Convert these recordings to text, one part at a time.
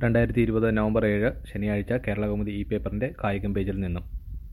രണ്ടായിരത്തി ഇരുപത് നവംബർ ഏഴ് ശനിയാഴ്ച കേരളകൗമുദി ഈ പേപ്പറിന്റെ കായികം പേജിൽ നിന്നും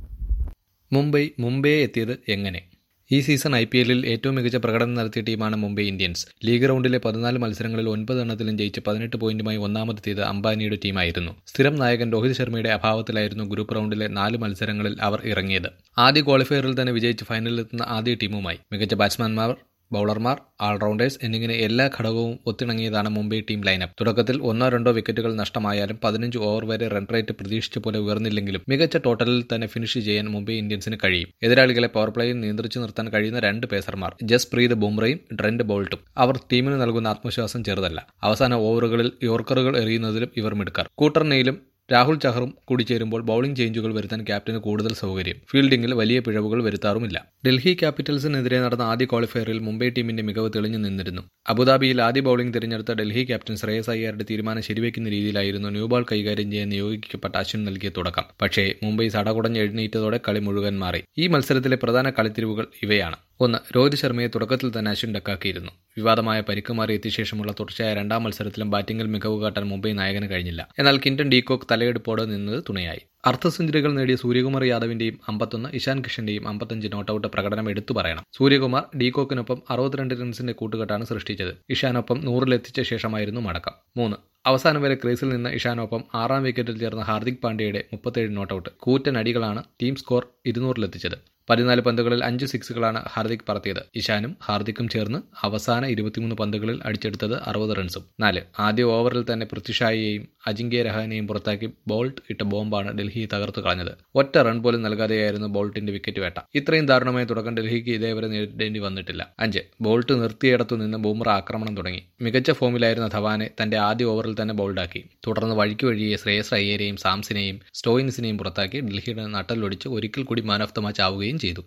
മുംബൈ മുംബൈയെ എത്തിയത് എങ്ങനെ ഈ സീസൺ ഐ പി എല്ലിൽ ഏറ്റവും മികച്ച പ്രകടനം നടത്തിയ ടീമാണ് മുംബൈ ഇന്ത്യൻസ് ലീഗ് റൗണ്ടിലെ പതിനാല് മത്സരങ്ങളിൽ ഒൻപത് എണ്ണത്തിലും ജയിച്ച് പതിനെട്ട് പോയിന്റുമായി ഒന്നാമതെത്തിയത് അംബാനിയുടെ ടീമായിരുന്നു സ്ഥിരം നായകൻ രോഹിത് ശർമ്മയുടെ അഭാവത്തിലായിരുന്നു ഗ്രൂപ്പ് റൗണ്ടിലെ നാല് മത്സരങ്ങളിൽ അവർ ഇറങ്ങിയത് ആദ്യ ക്വാളിഫയറിൽ തന്നെ വിജയിച്ച് ഫൈനലിലെത്തുന്ന ആദ്യ ടീമുമായി മികച്ച ബാറ്റ്സ്മാൻമാർ ബൌളർമാർ ഓൾറൗണ്ടേഴ്സ് എന്നിങ്ങനെ എല്ലാ ഘടകവും ഒത്തിണങ്ങിയതാണ് മുംബൈ ടീം ലൈനപ്പ് തുടക്കത്തിൽ ഒന്നോ രണ്ടോ വിക്കറ്റുകൾ നഷ്ടമായാലും പതിനഞ്ച് ഓവർ വരെ റൺ റേറ്റ് പ്രതീക്ഷിച്ച പോലെ ഉയർന്നില്ലെങ്കിലും മികച്ച ടോട്ടലിൽ തന്നെ ഫിനിഷ് ചെയ്യാൻ മുംബൈ ഇന്ത്യൻസിന് കഴിയും എതിരാളികളെ പവർ പ്ലേയിൽ നിയന്ത്രിച്ചു നിർത്താൻ കഴിയുന്ന രണ്ട് പേസർമാർ ജസ്പ്രീത് ബുംറയും ഡ്രെന്റ് ബോൾട്ടും അവർ ടീമിന് നൽകുന്ന ആത്മവിശ്വാസം ചെറുതല്ല അവസാന ഓവറുകളിൽ യോർക്കറുകൾ എറിയുന്നതിലും ഇവർ മിടുക്കാർ കൂട്ടർനെയിലും രാഹുൽ ചഹറും കൂടി ചേരുമ്പോൾ ബൌളിംഗ് ചേഞ്ചുകൾ വരുത്താൻ ക്യാപ്റ്റന് കൂടുതൽ സൗകര്യം ഫീൽഡിംഗിൽ വലിയ പിഴവുകൾ വരുത്താറുമില്ല ഡൽഹി ക്യാപിറ്റൽസിനെതിരെ നടന്ന ആദ്യ ക്വാളിഫയറിൽ മുംബൈ ടീമിന്റെ മികവ് തെളിഞ്ഞു നിന്നിരുന്നു അബുദാബിയിൽ ആദ്യ ബൌളിംഗ് തിരഞ്ഞെടുത്ത ഡൽഹി ക്യാപ്റ്റൻ ശ്രേയസ് അയ്യരുടെ തീരുമാനം ശരിവെക്കുന്ന രീതിയിലായിരുന്നു ന്യൂ ബോൾ കൈകാര്യം ചെയ്യാൻ നിയോഗിക്കപ്പെട്ട അശ്വിൻ നൽകിയ തുടക്കം പക്ഷേ മുംബൈ സടകുടഞ്ഞ് എഴുന്നേറ്റതോടെ കളി മുഴുവൻ മാറി ഈ മത്സരത്തിലെ പ്രധാന കളിത്തിരിവുകൾ ഇവയാണ് ഒന്ന് രോഹിത് ശർമ്മയെ തുടക്കത്തിൽ തന്നെ അശ്വിൻ ഡക്കാക്കിയിരുന്നു വിവാദമായ പരിക്ക് മാറി എത്തിയ ശേഷമുള്ള തുടർച്ചയായ രണ്ടാം മത്സരത്തിലും ബാറ്റിംഗിൽ മികവ് കാട്ടാൻ മുംബൈ നായകന് കഴിഞ്ഞില്ല എന്നാൽ കിൻഡൻ ഡീകോക്ക് തലയെടുപ്പോടെ നിന്നത് തുണയായി അർദ്ധ സെഞ്ചുറികൾ നേടിയ സൂര്യകുമാർ യാദവിന്റെയും അമ്പത്തൊന്ന് ഇഷാൻ കിഷന്റെയും അമ്പത്തഞ്ച് നോട്ടൌട്ട് പ്രകടനം എടുത്തു പറയണം സൂര്യകുമാർ ഡീകോക്കിനൊപ്പം അറുപത്തിരണ്ട് റൺസിന്റെ കൂട്ടുകെട്ടാണ് സൃഷ്ടിച്ചത് ഇഷാനൊപ്പം നൂറിലെത്തിച്ച ശേഷമായിരുന്നു മടക്കം മൂന്ന് അവസാനം വരെ ക്രീസിൽ നിന്ന് ഇഷാനൊപ്പം ആറാം വിക്കറ്റിൽ ചേർന്ന ഹാർദിക് പാണ്ഡ്യയുടെ മുപ്പത്തേഴ് നോട്ടൌട്ട് കൂറ്റൻ അടികളാണ് ടീം സ്കോർ ഇരുന്നൂറിലെത്തിച്ചത് പതിനാല് പന്തുകളിൽ അഞ്ച് സിക്സുകളാണ് ഹാർദിക് പറത്തിയത് ഇഷാനും ഹാർദിക്കും ചേർന്ന് അവസാന ഇരുപത്തിമൂന്ന് പന്തുകളിൽ അടിച്ചെടുത്തത് അറുപത് റൺസും നാല് ആദ്യ ഓവറിൽ തന്നെ പൃഥ്വിഷായെയും അജിങ്ക്യ രഹാനെയും പുറത്താക്കി ബോൾട്ട് ഇട്ട ബോംബാണ് ഡൽഹി തകർത്തു കളഞ്ഞത് ഒറ്റ റൺ പോലും നൽകാതെയായിരുന്നു ബോൾട്ടിന്റെ വിക്കറ്റ് വേട്ട ഇത്രയും ദാരുണമായ തുടക്കം ഡൽഹിക്ക് ഇതേവരെ നേരിടേണ്ടി വന്നിട്ടില്ല അഞ്ച് ബോൾട്ട് നിർത്തിയിടത്തു നിന്ന് ബൂമറ ആക്രമണം തുടങ്ങി മികച്ച ഫോമിലായിരുന്ന ധവാനെ തന്റെ ആദ്യ ഓവറിൽ തന്നെ ബോൾഡാക്കി തുടർന്ന് വഴിക്ക് വഴിയെ ശ്രേയസ് അയ്യരെയും സാംസിനെയും സ്റ്റോയിൻസിനെയും പുറത്താക്കി ഡൽഹിയുടെ നട്ടലൊടിച്ച് ഒരിക്കൽ കൂടി മാൻ ഓഫ് ദ മാച്ച് ആവുകയും ചെയ്തു